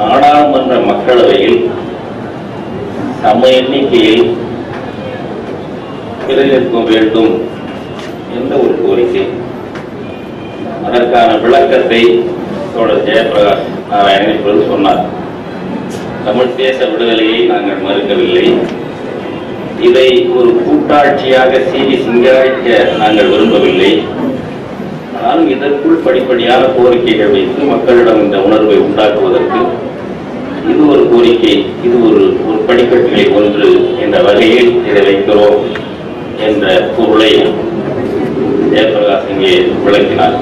நாடாளுமன்ற மக்களவையில் சம எண்ணிக்கையில் பிரதிநிதித்துவம் வேண்டும் என்ற ஒரு கோரிக்கை அதற்கான விளக்கத்தை தோழர் ஜெயபிரகாஷ் நாராயணன் இப்பொழுது சொன்னார் தமிழ் தேச விடுதலையை நாங்கள் மறுக்கவில்லை இதை ஒரு கூட்டாட்சியாக சீவி சிங்காரிக்க நாங்கள் விரும்பவில்லை ஆனாலும் இதற்குள் படிப்படியான கோரிக்கைகள் வைத்து மக்களிடம் இந்த உணர்வை உண்டாக்குவதற்கு இது ஒரு கோரிக்கை இது ஒரு ஒரு படிக்கட்டுகளை ஒன்று என்ற வகையில் இதை வைக்கிறோம் என்ற பொருளை ஜெயபிரகாஷ் இங்கே விளக்கினார்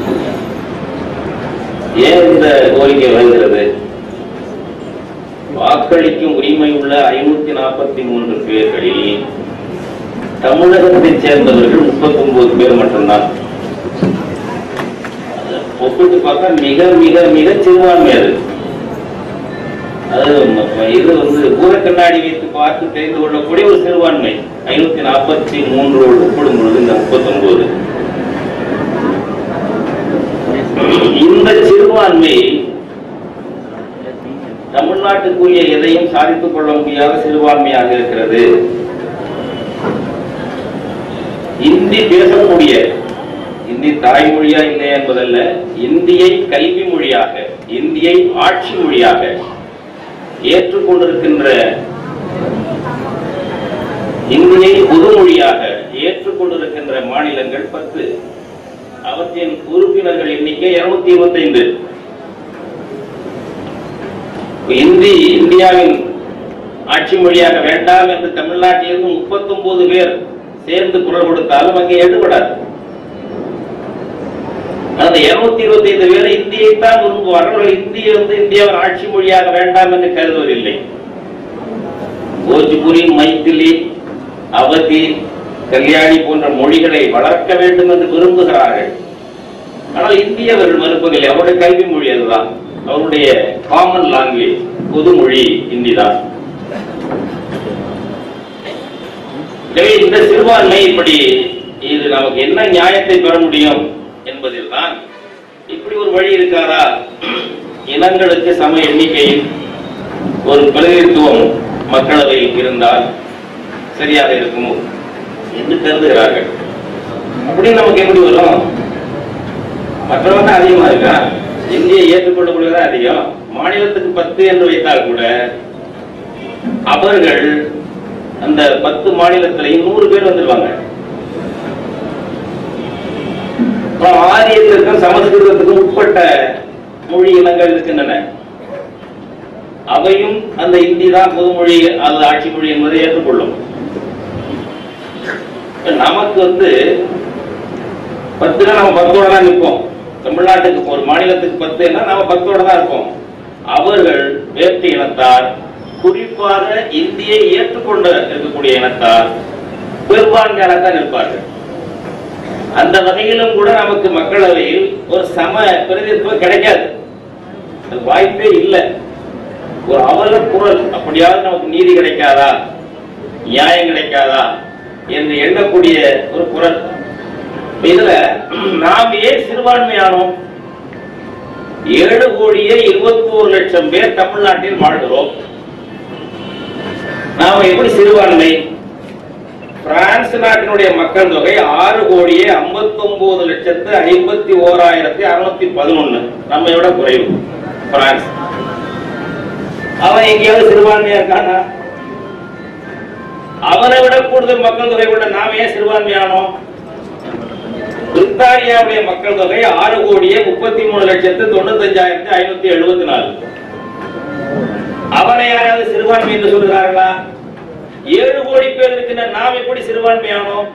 ஏன் இந்த கோரிக்கை வருகிறது வாக்களிக்கும் உரிமை உள்ள ஐநூத்தி நாற்பத்தி மூன்று பேர்களில் தமிழகத்தைச் சேர்ந்தவர்கள் முப்பத்தி ஒன்பது பேர் மட்டும்தான் அதை ஒப்பிட்டு பார்த்தா மிக மிக மிக சிறுபான்மை அது அது ம- இது வந்து பூர கண்ணாடி வைத்து பார்த்து தெரிந்து கொள்ளக்கூடிய ஒரு சிறுபான்மை ஐநூத்தி நாற்பத்தி மூன்றோடு ஒப்பிடும் பொழுது இந்த முப்பத்தி ஒன்பது இந்த சிறுபான்மையை தமிழ்நாட்டுக்குரிய எதையும் சாதித்துக் கொள்ள முடியாத சிறுபான்மையாக இருக்கிறது இந்தி பேசக்கூடிய இந்தி தாய்மொழியா இல்லை என்பதல்ல இந்தியை கல்வி மொழியாக இந்தியை ஆட்சி மொழியாக ஏற்றுக்கொண்டிருக்கின்ற இந்தியை பொதுமொழியாக ஏற்றுக்கொண்டிருக்கின்ற மாநிலங்கள் பத்து அவற்றின் உறுப்பினர்கள் எண்ணிக்கை இருநூத்தி இருபத்தைந்து இந்தி இந்தியாவின் ஆட்சி மொழியாக வேண்டாம் என்று தமிழ்நாட்டிலிருந்து முப்பத்தொன்பது பேர் சேர்ந்து குரல் கொடுத்தாலும் அங்கே எடுபடாது அந்த இருநூத்தி இருபத்தி ஐந்து பேர் இந்தியைத்தான் விரும்புவார்கள் அவர்கள் இந்தியை வந்து இந்தியாவின் ஆட்சி மொழியாக வேண்டாம் என்று கருதுவதில்லை போஜ்புரி மைத்திலி அவதி கல்யாணி போன்ற மொழிகளை வளர்க்க வேண்டும் என்று விரும்புகிறார்கள் ஆனால் இந்திய அவர்கள் மறுப்பதில்லை அவருடைய கல்வி மொழி அதுதான் அவருடைய காமன் லாங்குவேஜ் பொது மொழி இந்தி தான் எனவே இந்த சிறுபான்மை இப்படி இது நமக்கு என்ன நியாயத்தை பெற முடியும் என்பதில் தான் இப்படி ஒரு வழி இருக்காரா இனங்களுக்கு சம எண்ணிக்கையில் ஒரு பிரதிநிதித்துவம் மக்களவையில் இருந்தால் சரியாக இருக்குமோ என்று கருதுகிறார்கள் அப்படி நமக்கு எப்படி வரும் மற்றவங்க அதிகமா இருக்கா இந்தியை ஏற்றுக்கொள்ளக்கூடியதா அதிகம் மாநிலத்துக்கு பத்து என்று வைத்தால் கூட அவர்கள் அந்த பத்து மாநிலத்திலையும் நூறு பேர் வந்துருவாங்க அப்புறம் ஆரியத்திற்கும் சமஸ்கிருதத்துக்கும் உட்பட்ட மொழி இனங்கள் இருக்கின்றன அவையும் அந்த இந்தி தான் பொதுமொழி அது ஆட்சி மொழி என்பதை ஏற்றுக்கொள்ளும் நமக்கு வந்து பத்துல நம்ம பத்தோட தான் நிற்போம் தமிழ்நாட்டுக்கு ஒரு மாநிலத்துக்கு பத்துன்னா நம்ம பத்தோட தான் இருப்போம் அவர்கள் வேற்று இனத்தார் குறிப்பாக இந்தியை ஏற்றுக்கொண்டு இருக்கக்கூடிய இனத்தார் பெரும்பான்மையாக தான் இருப்பார்கள் அந்த வகையிலும் கூட நமக்கு மக்களவையில் ஒரு சம பிரதிநிதித்துவம் கிடைக்காது அது வாய்ப்பே இல்லை ஒரு அவல குரல் அப்படியாவது நமக்கு நீதி கிடைக்காதா நியாயம் கிடைக்காதா என்று எண்ணக்கூடிய ஒரு குரல் இப்ப இதுல நாம் ஏன் சிறுபான்மையானோம் ஏழு கோடியே இருபத்தி ஒரு லட்சம் பேர் தமிழ்நாட்டில் வாழ்கிறோம் நாம எப்படி சிறுபான்மை பிரான்ஸ் நாட்டினுடைய மக்கள் தொகை ஆறு கோடியே ஐம்பத்தி ஒன்பது லட்சத்து ஐம்பத்தி ஓராயிரத்தி அறுநூத்தி பதினொன்னு நம்மை விட குறைவு பிரான்ஸ் அவன் எங்கேயாவது சிறுபான்மையா இருக்கானா அவனை விட கூடுதல் மக்கள் தொகை கொண்ட நாம ஏன் சிறுபான்மையானோம் பிரித்தானியாவுடைய மக்கள் தொகை ஆறு கோடியே முப்பத்தி மூணு லட்சத்து தொண்ணூத்தஞ்சாயிரத்தி ஐநூத்தி எழுபத்தி நாலு அவனை யாராவது சிறுபான்மை என்று சொல்கிறார்களா ஏழு கோடி பேர் இருக்கின்ற நாம் எப்படி சிறுபான்மையானோம்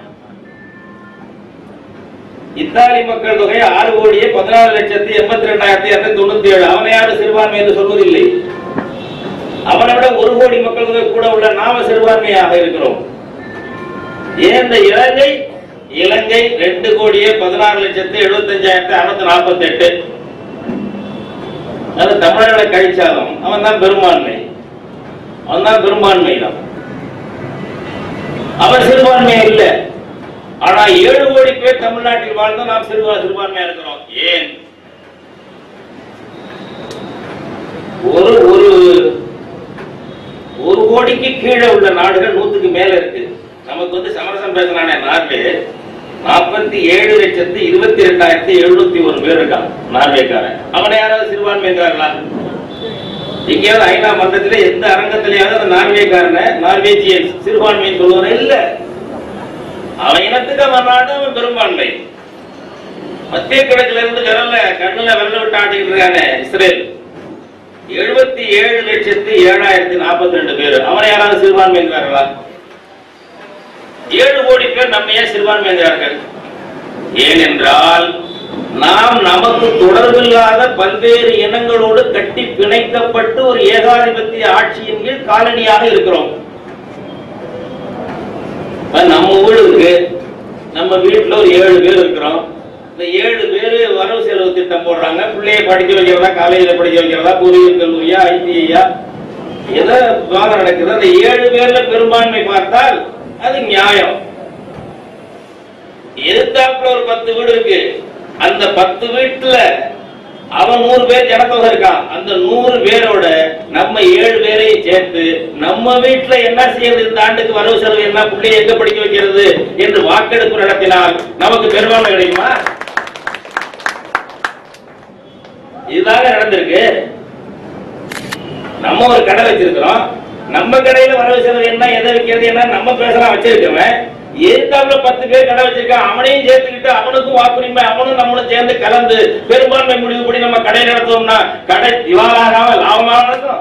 இத்தாலி மக்கள் தொகை ஆறு கோடியே பதினாறு லட்சத்தி எண்பத்தி ரெண்டாயிரத்தி இருநூத்தி தொண்ணூத்தி ஏழு அவனை யாரும் சிறுபான்மை என்று சொல்வதில்லை அவனை விட ஒரு கோடி மக்கள் தொகை கூட உள்ள நாம சிறுபான்மையாக இருக்கிறோம் ஏன் இந்த இலங்கை இலங்கை ரெண்டு கோடியே பதினாறு லட்சத்து எழுபத்தஞ்சாயிரத்தி அறுநூத்தி நாற்பத்தி எட்டு அது தமிழர்களை கழிச்சாலும் அவன் தான் பெரும்பான்மை அவன் தான் பெரும்பான்மை தான் அவன் சிறுபான்மை இல்லை ஆனா ஏழு கோடி பேர் தமிழ்நாட்டில் வாழ்ந்து நாம் சிறுபா சிறுபான்மையா இருக்கிறோம் ஏன் ஒரு கோடிக்கு கீழே உள்ள நாடுகள் நூத்துக்கு மேல இருக்கு நமக்கு வந்து சமரசம் பேசினானே நார்வே நாற்பத்தி ஏழு லட்சத்து இருபத்தி ரெண்டாயிரத்தி எழுநூத்தி ஒரு பேர் இருக்கான் நார்வேக்காரன் அவனை யாராவது சிறுபான்மைங்கிறார்களா எங்கேயாவது ஐநா மன்றத்துல எந்த அரங்கத்திலேயாவது அந்த நார்வேக்காரனை நார்வேஜியன் சிறுபான்மைன்னு சொல்லுவாங்க இல்ல அவன் இனத்துக்கு அவன் நாடு அவன் பெரும்பான்மை மத்திய கிழக்குல இருந்து விரல கண்ணுல விரல விட்டு ஆட்டிக்கிட்டு இருக்கானே இஸ்ரேல் எழுபத்தி ஏழு லட்சத்து ஏழாயிரத்தி நாற்பத்தி ரெண்டு பேர் அவனை யாராவது சிறுபான்மை என்கிறார்களா ஏழு கோடி பேர் நம்ம ஏன் சிறுபான்மை என்கிறார்கள் ஏனென்றால் நாம் நமக்கு தொடர்பில்லாத பல்வேறு இனங்களோடு கட்டி பிணைக்கப்பட்டு ஒரு ஏகாதிபத்திய ஆட்சியின் கீழ் காலனியாக இருக்கிறோம் இப்ப நம்ம ஊரு இருக்கு நம்ம வீட்டுல ஒரு ஏழு பேர் இருக்கிறோம் இந்த ஏழு பேர் வரவு செலவு திட்டம் போடுறாங்க பிள்ளைய படிக்க வைக்கிறதா காலேஜில் படிக்க வைக்கிறதா பொறியியல் கல்லூரியா ஐடிஐயா ஏதோ விவாதம் நடக்குது அந்த ஏழு பேர்ல பெரும்பான்மை பார்த்தால் அது நியாயம் எதிர்த்தாப்புல ஒரு பத்து வீடு இருக்கு அந்த பத்து வீட்டுல அவன் நூறு பேர் ஜனத்தொகை இருக்கான் அந்த நூறு பேரோட நம்ம ஏழு பேரையும் சேர்த்து நம்ம வீட்டுல என்ன செய்யறது இந்த ஆண்டுக்கு வரவு செலவு என்ன பிள்ளைய எங்க படிக்க வைக்கிறது என்று வாக்கெடுப்பு நடத்தினால் நமக்கு பெரும்பான்மை கிடைக்குமா இதுதாங்க நடந்திருக்கு நம்ம ஒரு கடை வச்சிருக்கிறோம் நம்ம கடையில வரவு செலவு என்ன எதை வைக்கிறது என்ன நம்ம பேசலாம் வச்சிருக்கவன் எதுக்காப்புல பத்து பேர் கடை வச்சிருக்கான் அவனையும் சேர்த்துக்கிட்டு அவனுக்கும் வாக்குரிமை அவனும் நம்மளும் சேர்ந்து கலந்து பெரும்பான்மை முடிவுபடி நம்ம கடை நடத்தோம்னா கடை திவாலாகாம லாபமாக நடக்கும்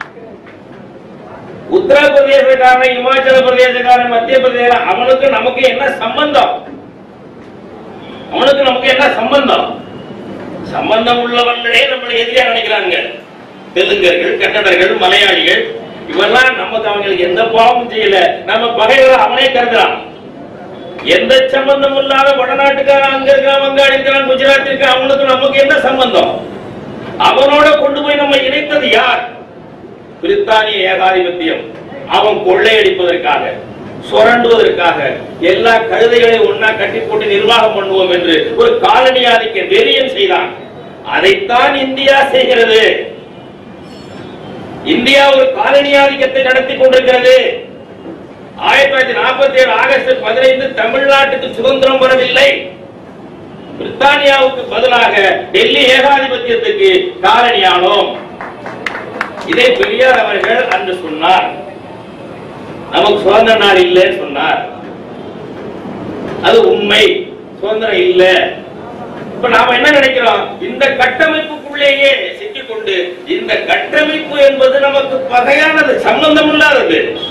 உத்தரப்பிரதேசக்காரன் இமாச்சல பிரதேசக்காரன் மத்திய பிரதேச அவனுக்கு நமக்கு என்ன சம்பந்தம் அவனுக்கு நமக்கு என்ன சம்பந்தம் சம்பந்தம் உள்ளவர்களே நம்மளை எதிரியா நினைக்கிறாங்க தெலுங்கர்கள் கன்னடர்கள் மலையாளிகள் இவெல்லாம் நமக்கு அவங்களுக்கு எந்த பாவமும் செய்யல நம்ம பகைகளை அவனே கருதுறான் எந்த சம்பந்தம் இல்லாத வடநாட்டுக்காரன் அங்க இருக்கான் வங்காளி இருக்கான் குஜராத் இருக்கான் அவனுக்கு நமக்கு என்ன சம்பந்தம் அவனோட கொண்டு போய் நம்ம இணைத்தது யார் பிரித்தானிய ஏகாதிபத்தியம் அவன் கொள்ளையடிப்பதற்காக சுரண்டுவதற்காக எல்லா கழுதைகளையும் ஒன்னா கட்டி போட்டு நிர்வாகம் பண்ணுவோம் என்று ஒரு காலனி ஆதிக்க வெறியன் செய்தான் அதைத்தான் இந்தியா செய்கிறது இந்தியா ஒரு காலனி ஆதிக்கத்தை நடத்தி கொண்டிருக்கிறது ஆயிரத்தி தொள்ளாயிரத்தி நாற்பத்தி ஏழு ஆகஸ்ட் பதினைந்து தமிழ்நாட்டுக்கு சுதந்திரம் வரவில்லை பிரித்தானியாவுக்கு பதிலாக டெல்லி ஏகாதிபத்தியத்துக்கு காலனியானோம் இதை பெரியார் அவர்கள் அன்று சொன்னார் நமக்கு சுதந்திர நாள் இல்லைன்னு சொன்னார் அது உண்மை சுதந்திரம் இல்ல இப்ப நாம என்ன நினைக்கிறோம் இந்த கட்டமைப்புக்குள்ளேயே சிக்கிக்கொண்டு இந்த கட்டமைப்பு என்பது நமக்கு பகையானது சம்பந்தம் இல்லாதது